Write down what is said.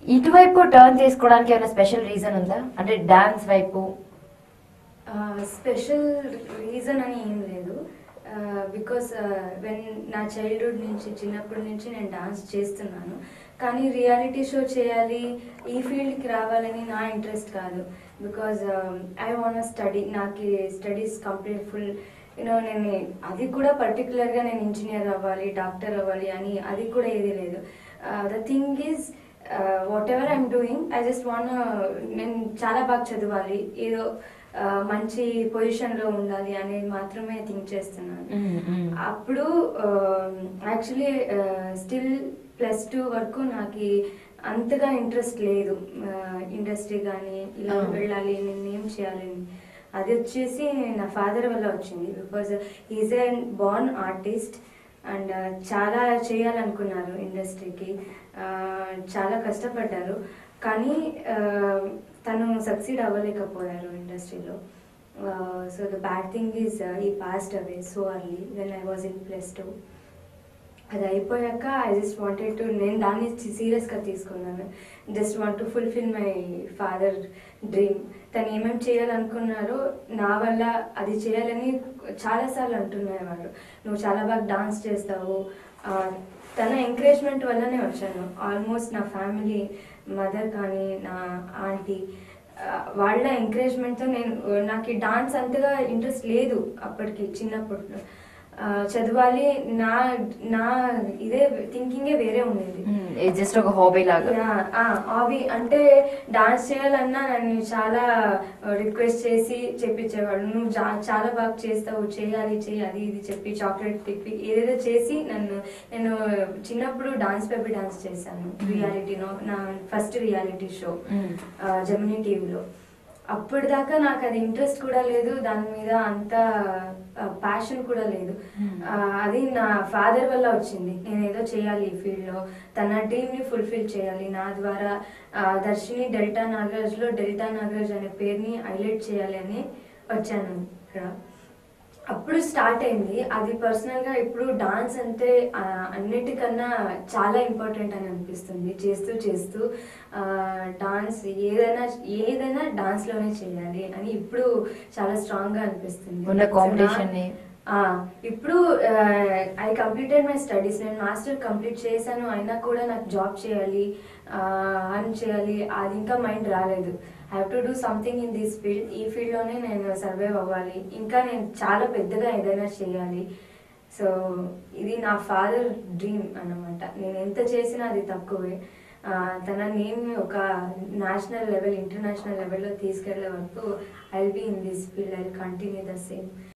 ఇటువైపు టర్న్ చేసుకోవడానికి ఏమైనా స్పెషల్ రీజన్ ఉందా అంటే డాన్స్ వైపు స్పెషల్ రీజన్ అని ఏం లేదు బికాస్ వెన్ నా చైల్డ్హుడ్ నుంచి చిన్నప్పటి నుంచి నేను డాన్స్ చేస్తున్నాను కానీ రియాలిటీ షో చేయాలి ఈ ఫీల్డ్కి రావాలని నా ఇంట్రెస్ట్ కాదు బికాజ్ ఐ వాంట్ స్టడీ నాకు స్టడీస్ కంప్లీట్ ఫుల్ యూనో నేను అది కూడా పర్టికులర్గా నేను ఇంజనీర్ అవ్వాలి డాక్టర్ అవ్వాలి అని అది కూడా ఏది లేదు the thing is whatever I'm doing I just want నేను చాలా బాగా చదవాలి ఏదో ఆ, మంచి పొజిషన్లో ఉండాలి అనేది మాత్రమే థింక్ చేస్తున్నాను మ్మ్, మ్మ్. అప్పుడు యాక్చువల్లీ స్టిల్ ప్లస్ టూ వరకు నాకు అంతగా ఇంట్రెస్ట్ లేదు ఇండస్ట్రీ కానీ ఇలా Ah. వెళ్ళాలి నేను ఏం చేయాలి అని. అది వచ్చేసి నా ఫాదర్ వల్ల వచ్చింది because is a born artist and చాలా చేయాలనుకున్నారు ఇండస్ట్రీకి చాలా కష్టపడ్డారు కానీ uh, తను సక్సీడ్ అవ్వలేకపోయారు ఇండస్ట్రీలో so the bad thing is he passed away so early when I was in plus two అది అయిపోయాక ఐ జస్ట్ వాంటెడ్ టు నేను దాన్ని సీరియస్గా తీసుకున్నాను just want to fulfil my father dream తను ఏమేమి చేయాలనుకున్నారో నా వల్ల అది చేయాలని చాలాసార్లు అంటున్నారు నువ్వు చాలా బాగా డాన్స్ చేస్తావు ఆ, తన ఎంకరేజ్మెంట్ వల్లనే వచ్చాను ఆల్మోస్ట్ నా ఫ్యామిలీ మదర్ కానీ నా ఆంటీ వాళ్ళ ఎంకరేజ్మెంట్తో నేను నాకు ఈ డాన్స్ అంతగా ఇంట్రెస్ట్ లేదు అప్పటికి చిన్నప్పుడు ఆ, చదవాలి నా నా ఇదే థింకింగే వేరే ఉండేది జస్ట్ ఒక హాబీ లాగా హాబీ అంటే డాన్స్ చేయాలన్నా నన్ను చాలా రిక్వెస్ట్ చేసి చెప్పించేవాడు నువ్వు జా- చాలా బాగా చేస్తావు చేయాలి చేయి అది ఇది చెప్పి చాక్లెట్ తిప్పి ఏదేదో చేసి నన్ను నేను చిన్నప్పుడు డాన్స్ బేబీ డాన్స్ చేశాను రియాలిటీలో నా first reality show hmm. Gemini టీవీలో అప్పటిదాకా నాకు అది ఇంట్రెస్ట్ కూడా లేదు దాని మీద అంత ప్యాషన్ కూడా లేదు Hmm. ఆ, అది నా ఫాదర్ వల్ల వచ్చింది నేను ఏదో చేయాలి ఈ ఫీల్డ్ లో తన డ్రీమ్ ని ఫుల్ఫిల్ చేయాలి నా ద్వారా ఆ, దర్శిని డెల్టా నాగరాజ్ లో డెల్టా నాగరాజ్ అనే పేరుని హైలైట్ చేయాలి అని వచ్చాను ఇక్కడ అప్పుడు స్టార్ట్ అయింది అది పర్సనల్ గా ఇప్పుడు డాన్స్ అంటే ఆ, అన్నిటికన్నా చాలా ఇంపార్టెంట్ అని అనిపిస్తుంది చేస్తూ చేస్తూ డాన్స్ ఏదైనా ఏదైనా డాన్స్ లోనే చేయాలి అని ఇప్పుడు చాలా స్ట్రాంగ్ గా అనిపిస్తుంది ఉన్న So, competition నా- ని. ఆ, ఇప్పుడు ఐ కంప్లీటెడ్ మై స్టడీస్ నేను మాస్టర్ కంప్లీట్ చేశాను అయినా కూడా నాకు జాబ్ చేయాలి అర్న్ చేయాలి అది ఇంకా మైండ్ రాలేదు I have to do something in this field ఈ ఫీల్డ్లోనే నేను సర్వైవ్ అవ్వాలి ఇంకా నేను చాలా పెద్దగా ఏదైనా చేయాలి సో ఇది నా ఫాదర్ డ్రీమ్ అన్నమాట నేను ఎంత చేసినా అది తక్కువే ఆ, తన నేమ్ ఒక నేషనల్ లెవెల్ ఇంటర్నేషనల్ లెవెల్లో తీసుకెళ్లే వరకు I be in this field I continue the same